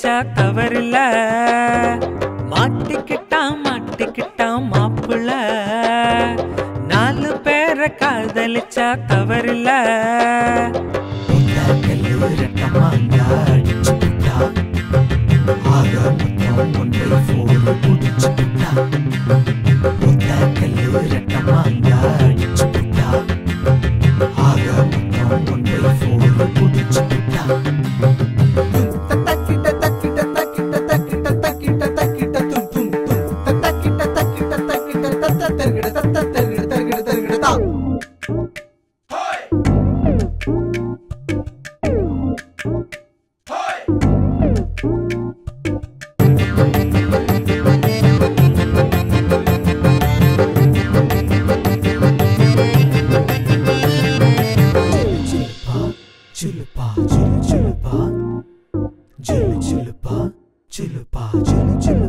காதலிச்சா தவறில்ல மாட்டிக்கிட்டான் மாட்டிக்கிட்டான் மாப்புள்ள நாலு பேரை காதலிச்சா தவறில்ல Chillipa, chillipa, chillipa, chillipa, chillipa, chillipa,